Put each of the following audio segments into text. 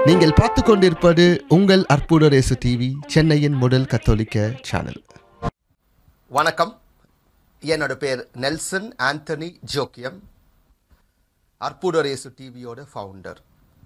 நீங்கள் பார்த்து கொண்டிருப்பது உங்கள் அற்புத ரேசு டிவி சென்னையின் முதல் கத்தோலிக்க சேனல் வணக்கம் என்னோட பேர் நெல்சன் ஆண்டனி ஜோக்கியம் அற்புதரேசு டிவியோட ஃபவுண்டர்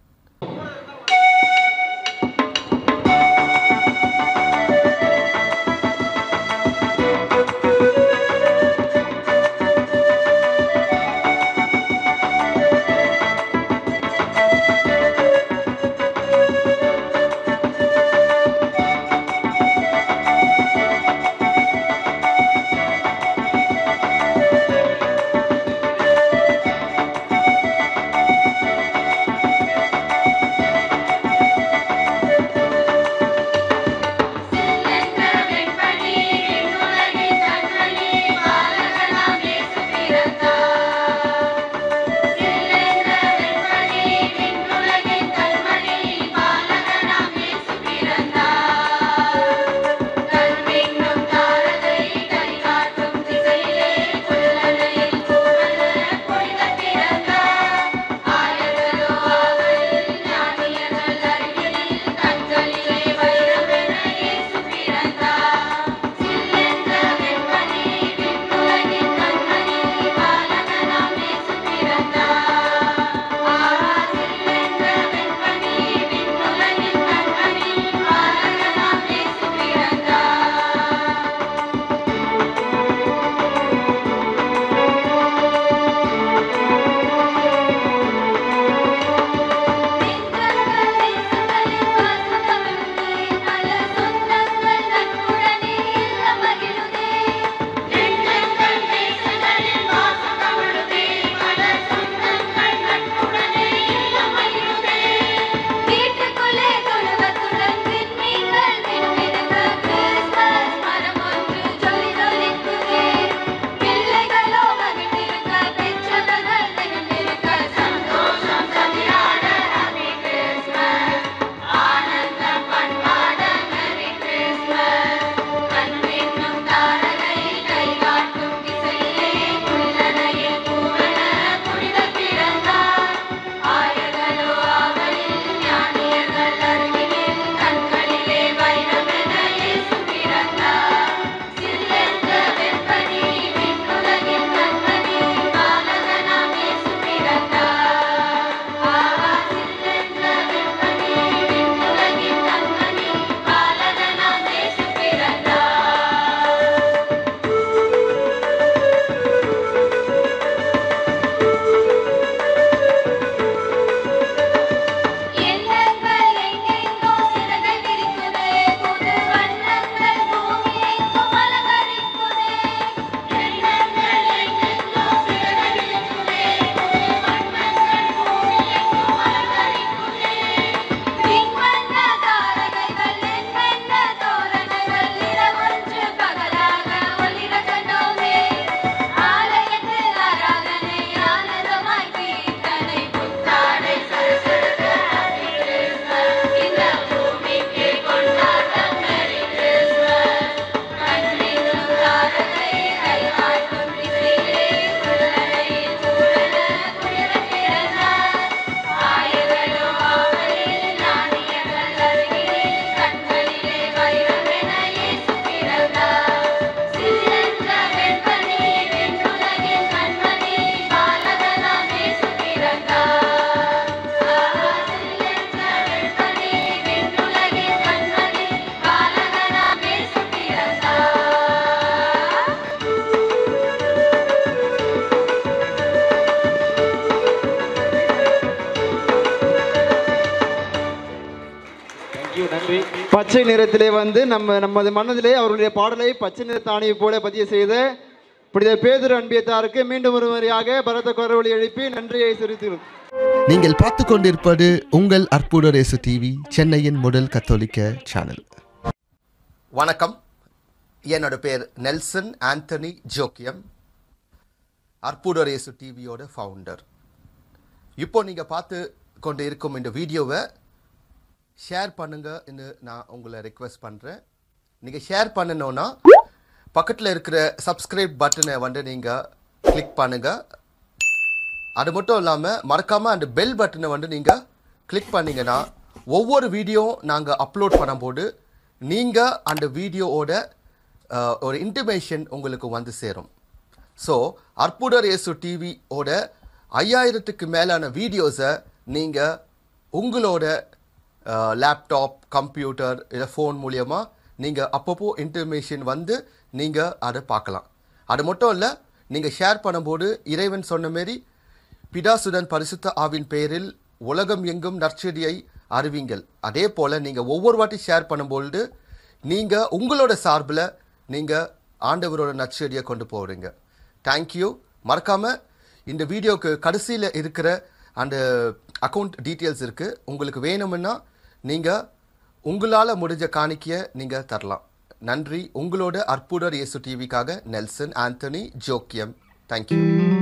சில்லென்ற வெண்பனி விண்ணுலகின் கண்மணி பாலகனாம் இயேசு பிறந்தார். சில்லென்ற வெண்பனி விண்ணுலகின் கண்மணி பாலகனாம் இயேசு பிறந்தார். கல்வின்னும் தாரகை கரிகாட்டும் திசையிலே புல்லனையில் பூவன புனித பிறந்தார். ஆயர்களோ ஆவலில் ஞானியர்கள் அருகினில் கண்களிலே வைரமென இயேசு பிறந்தார். சில்லென்ற வெண்பனி விண்ணுலகின் கண்மணி பாலகனாம் இயேசு பிறந்தார். ஆஹா சில்லென்ற வெண்பனி விண்ணுலகின் கண்மணி பாலகனாம் இயேசு பிறந்தார். நின்றங்கள் நேசங்களில் வாசத்தமிழுதே நல்ல சொந்தங்கள் நட்புடனே இல்லம் மகிழுதே நின்றங்கள் நேசங்களில் வாசத்தமிழுதே நல்ல சொந்தங்கள் நட்புடனே இல்லம் மகிழுதே வீட்டுக்குள்ளே தொழுவத்துடன் விண்மீன்கள் விண்மிருக கிறிஸ்மஸ் மரம் ஒன்று ஜொலி ஜொலிக்குதே பிள்ளைகளோ மகிழ்ந்திருக்க பெற்றவர்கள் நெகிழ்ந்திருக்க சந்தோஷம் சதிராட ஹாப்பி கிறிஸ்மஸ் ஆனந்தம் பண்பாட மெரி கிறிஸ்மஸ் கண்வென்னும் தாரகை கைகாட்டும் திசையிலே புல்லனையில் பூவன புனித பிறந்தார் ஆயர்களோ ஆவலில் ஞானியர்கள் அருகினில் கண்களிலே வைரமென இயேசு பிறந்தார் சில்லென்ற வெண்பனி விண்ணுலகின் கண்மணி பாலகனாம் இயேசு பிறந்தார் ஆஹா சில்லென்ற வெண்பனி விண்ணுலகின் கண்மணி பாலகனாம் இயேசு பிறந்தார் எண்ணங்கள் எங்கெங்கோ சிறகை விரிக்குதே புது வண்ணங்கள் பூமி எங்கும் அலங்கரிக்குதே எண்ணங்கள் எங்கெங்கோ சிறகை விரிக்குதே புது வண்ணங்கள் பூமி எங்கும் அலங்கரிக்குதே விண்வண்ண தாரகைகள் எண்ணெண்ண தோரணங்கள் இரவொன்று பகலாக ஒளிர கண்டோமே ஆலயத்தில் ஆராதனை ஆனந்தமாய் கீர்த்தனை புத்தாடை சரசரக ஹாப்பி கிறிஸ்மஸ் இந்த பூமிக்கு கொண்டாட்டம் மேரி கிறிஸ்மஸ் கண்ணினும் தாரகை கைகாட்டும் திசையிலே புல்லனையில் பூரண புனித பிறந்தார் ஆயர்களோ ஆவலில் ஞானியர்கள் அருகினில் கண்களிலே வைரமென இயேசு பிறந்தார் சில்லென்ற வெண்பனி விண்ணுலகின் கண்மணி பாலகனாம் இயேசு பிறந்தார் ஆஹா சில்லென்ற வெண்பனி விண்ணுலகின் கண்மணி பாலகனாம் இயேசு பிறந்தார் பச்சை நிறத்திலே வந்து நம்ம நமது மனதிலே அவருடைய பாடலை பச்சை நிறத்தாணியை போல பதிய செய்த புனித பேதுரு அன்பியத்தாருக்கு மீண்டும் ஒரு முறையாக பரத குரவழி எழுப்பி நன்றியை செலுத்துகிறோம் நீங்கள் பார்த்து கொண்டிருப்பது உங்கள் அற்புத ரேசு டிவி சென்னையின் முதல் கத்தோலிக்க சேனல் வணக்கம் என்னோட பேர் நெல்சன் ஆண்டனி ஜோக்கியம் அற்புதரேசு டிவியோட ஃபவுண்டர் இப்போ நீங்கள் பார்த்து கொண்டு இருக்கும் இந்த வீடியோவை ஷேர் பண்ணுங்கன்னு நான் உங்களை ரெக்வெஸ்ட் பண்ணுறேன் நீங்கள் ஷேர் பண்ணணுன்னா பக்கத்தில் இருக்கிற சப்ஸ்கிரைப் பட்டனை வந்து நீங்கள் கிளிக் பண்ணுங்கள் அது மட்டும் இல்லாமல் மறக்காமல் அந்த பெல் பட்டனை வந்து நீங்கள் கிளிக் பண்ணீங்கன்னா ஒவ்வொரு வீடியோ நாங்கள் அப்லோட் பண்ணும்போது நீங்கள் அந்த வீடியோவோட அஹ், ஒரு இன்டிமேஷன் உங்களுக்கு வந்து சேரும் ஸோ அற்புதர் இயேசு டிவியோட ஐயாயிரத்துக்கு மேலான வீடியோஸை நீங்கள் உங்களோட லேப்டாப் கம்ப்யூட்டர் இல்லை ஃபோன் மூலியமா நீங்கள் அப்பப்போ இன்டர்மேஷன் வந்து நீங்கள் அதை பார்க்கலாம் அது மட்டும் இல்லை நீங்கள் ஷேர் பண்ணும்போது இறைவன் சொன்ன மாரி பிதாசுடன் பரிசுத்த ஆவின் பெயரில் உலகம் எங்கும் நற்செடியை அறிவிங்கள் அதே போல் நீங்கள் ஒவ்வொரு வாட்டி ஷேர் பண்ணும்பொழுது நீங்கள் உங்களோட சார்பில் நீங்கள் ஆண்டவரோட நற்செடியை கொண்டு போகிறீங்க தேங்க்யூ மறக்காமல் இந்த வீடியோக்கு கடைசியில் இருக்கிற அந்த அக்கௌண்ட் டீட்டெயில்ஸ் இருக்குது உங்களுக்கு வேணும்னா நீங்கள் உங்களால் முடிஞ்ச காணிக்கையை நீங்கள் தரலாம் நன்றி உங்களோட அற்புதர் இயேசு டிவிக்காக நெல்சன் ஆண்டனி ஜோக்கியம் தேங்க்யூ